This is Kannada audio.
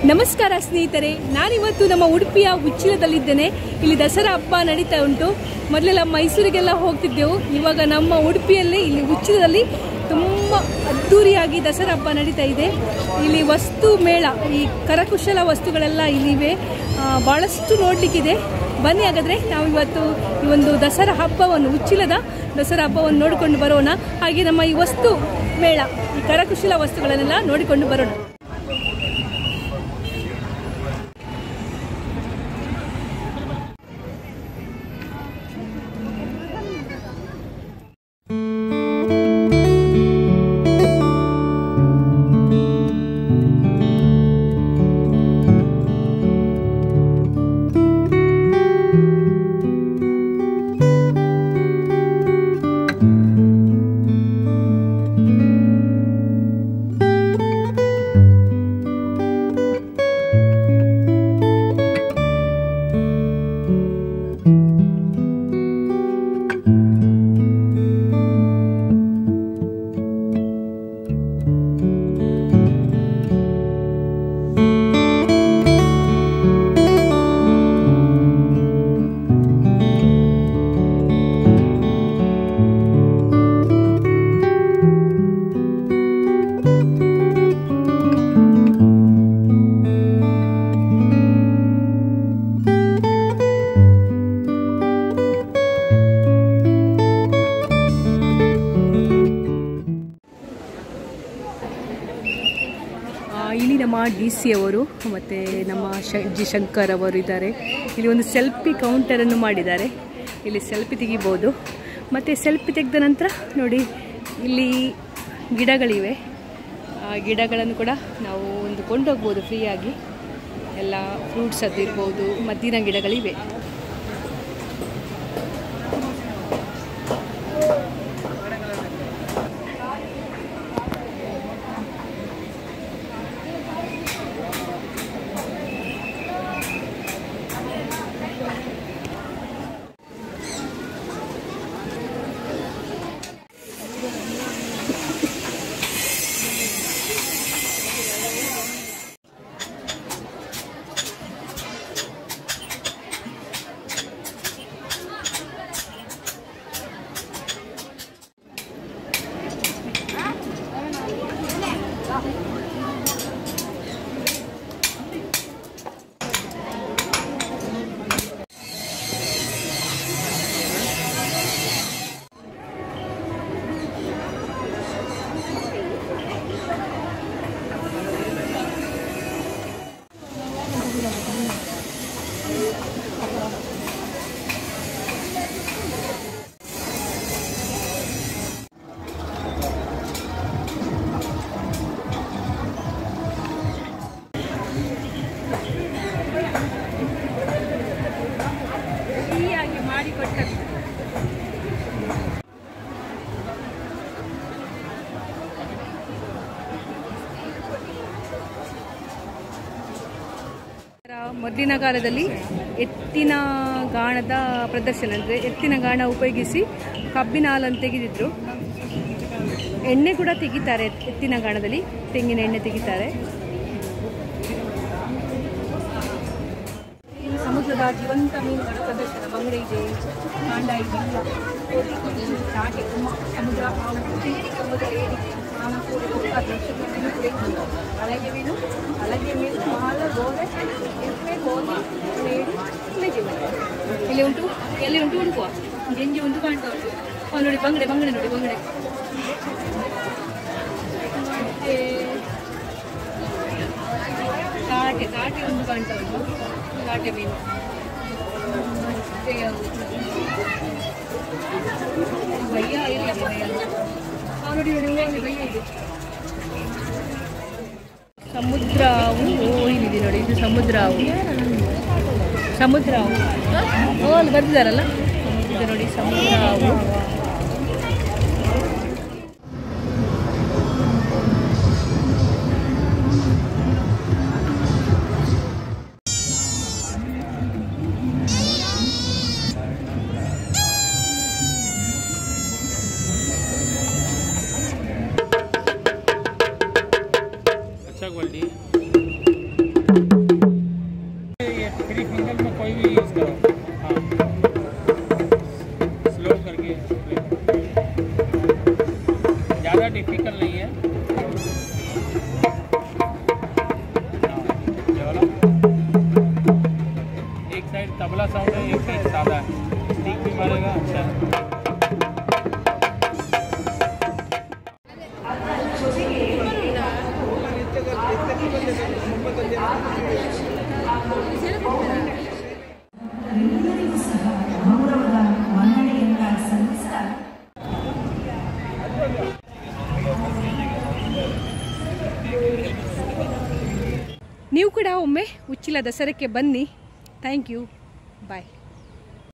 ನಮಸ್ಕಾರ ಸ್ನೇಹಿತರೆ ನಾನಿವತ್ತು ನಮ್ಮ ಉಡುಪಿಯ ಉಚ್ಚಿಲದಲ್ಲಿದ್ದೇನೆ ಇಲ್ಲಿ ದಸರಾ ಹಬ್ಬ ನಡೀತಾ ಉಂಟು ಮೊದಲೆಲ್ಲ ಮೈಸೂರಿಗೆಲ್ಲ ಹೋಗ್ತಿದ್ದೆವು ಇವಾಗ ನಮ್ಮ ಉಡುಪಿಯಲ್ಲೇ ಇಲ್ಲಿ ಉಚ್ಚಿಲದಲ್ಲಿ ತುಂಬ ಅದ್ಧೂರಿಯಾಗಿ ದಸರಾ ಹಬ್ಬ ನಡೀತಾ ಇದೆ ಇಲ್ಲಿ ವಸ್ತು ಮೇಳ ಈ ಕರಕುಶಲ ವಸ್ತುಗಳೆಲ್ಲ ಇಲ್ಲಿವೆ ಆ, ಭಾಳಷ್ಟು ನೋಡಲಿಕ್ಕಿದೆ ಬನ್ನಿ ಹಾಗಾದರೆ ನಾವು ಇವತ್ತು ಈ ಒಂದು ದಸರಾ ಹಬ್ಬವನ್ನು ಉಚ್ಚಿಲದ ದಸರಾ ಹಬ್ಬವನ್ನು ನೋಡಿಕೊಂಡು ಬರೋಣ ಹಾಗೆ ನಮ್ಮ ಈ ವಸ್ತು ಮೇಳ ಈ ಕರಕುಶಲ ವಸ್ತುಗಳನ್ನೆಲ್ಲ ನೋಡಿಕೊಂಡು ಬರೋಣ ಆ, ಇಲ್ಲಿ ನಮ್ಮ ಡಿ ಸಿ ಅವರು ಮತ್ತು ನಮ್ಮ ಶ ಜಿ ಶಂಕರ್ ಅವರು ಇದ್ದಾರೆ ಇಲ್ಲಿ ಒಂದು ಸೆಲ್ಫಿ ಕೌಂಟರನ್ನು ಮಾಡಿದ್ದಾರೆ ಇಲ್ಲಿ ಸೆಲ್ಫಿ ತೆಗಿಬೋದು ಮತ್ತು ಸೆಲ್ಫಿ ತೆಗೆದ ನಂತರ ನೋಡಿ ಇಲ್ಲಿ ಗಿಡಗಳಿವೆ ಆ ಗಿಡಗಳನ್ನು ಕೂಡ ನಾವು ಒಂದು ಕೊಂಡೋಗ್ಬೋದು ಫ್ರೀಯಾಗಿ ಎಲ್ಲ ಫ್ರೂಟ್ಸ್ ಅದು ಇರ್ಬೋದು ಮದ್ದಿನ ಗಿಡಗಳಿವೆ ಫ್ರೀಯಾಗಿ ಮಾಡಿಕೊಟ್ಟದ್ದು ಮೊದಲಿನ ಕಾಲದಲ್ಲಿ ಎತ್ತಿನ ಗಾಣದ ಪ್ರದರ್ಶನ ಅಂದರೆ ಎತ್ತಿನ ಗಾಣ ಉಪಯೋಗಿಸಿ ಕಬ್ಬಿನ ಹಾಲನ್ನು ತೆಗೆದಿದ್ರು ಎಣ್ಣೆ ಕೂಡ ತೆಗಿತಾರೆ ಎತ್ತಿನ ಗಾಣದಲ್ಲಿ ತೆಂಗಿನ ಎಣ್ಣೆ ತೆಗಿತಾರೆ ಇದು ಸಮುದ್ರದ ಜೀವಂತ ಮೀನುಗಳ ಪ್ರದರ್ಶನ ಬಂಗಡೆ ಇದೆ ಕಾಂಡ ಇದೆ ಕೋಟಿ ಕೋಟಿ ಚಾಟೆ ಕುಮ್ಮ ಸಮುದ್ರ ಸಮುದ್ರ ಏಡಿ ಆನಕೂರು ಲಕ್ಷಣ ಮೀನು ಕೂಡ ಇತ್ತು ಅಲಗೆ ಮೀನು ಅಲಗೆ ಮೀನು ಮಾಲ ಗೋಡೆ ಎಪ್ಪೆ ಗೋಧಿ ಏಡಿ ಇಲ್ಲಿಗೆ ಇಲ್ಲಿ ಉಂಟು ಎಲ್ಲಿ ಉಂಟು ಉಂಟು ಗೆಂಜಿ ಉಂಟು ಕಾಣ್ತಾ ಉಂಟು ಅವ್ ನೋಡಿ ಬಂಗಡೆ ಬಂಗಡೆ ನೋಡಿ ಬಂಗಡೆ ಮತ್ತೆ ಕಾಟೆ ಕಾಟೆ ಒಂದು ಕಾಣ್ತಾ ಉಂಟು ಕಾಟೆ ಮೀನು ಮತ್ತೆ ಯಾವುದು? ಭಯ್ಯ ಇಲ್ಲಿ ಇದೆ ಭಯ್ಯ. ಆ, ನೋಡಿ ನೋಡಿ ಹೂವಲ್ಲಿ ಭಯ್ಯ ಇದೆ ಸಮುದ್ರ ಹಾವು ಓ ಇಲ್ಲಿದೆ ನೋಡಿ ಇದು ಸಮುದ್ರ ಹಾವು ಸಮುದ್ರ ಹಾವು ಓ ಅಲ್ಲಿ ಬರ್ತಿದಾರಲ್ಲ ಇದು ನೋಡಿ ಸಮುದ್ರ ಹಾವು अच्छा क्वालिटी थ्री फिंगर में कोई भी यूज़ करो हाँ स्लो करके play करो। ज़्यादा डिफिकल्ट नहीं है हाँ, ये वाला। एक साइड तबला साउंड है एक साइड सादा है स्टिक भी मारेगा अच्छा है ಎಲ್ಲರಿಗೂ ಸಹ ಗೌರವದ ಮನ್ನಣೆಯನ್ನ ಸಲ್ಲಿಸ್ತಾ ನೀವು ಕೂಡ ಒಮ್ಮೆ ಉಚ್ಚಿಲ ದಸರಕ್ಕೆ ಬನ್ನಿ ಥ್ಯಾಂಕ್ ಯು ಬಾಯ್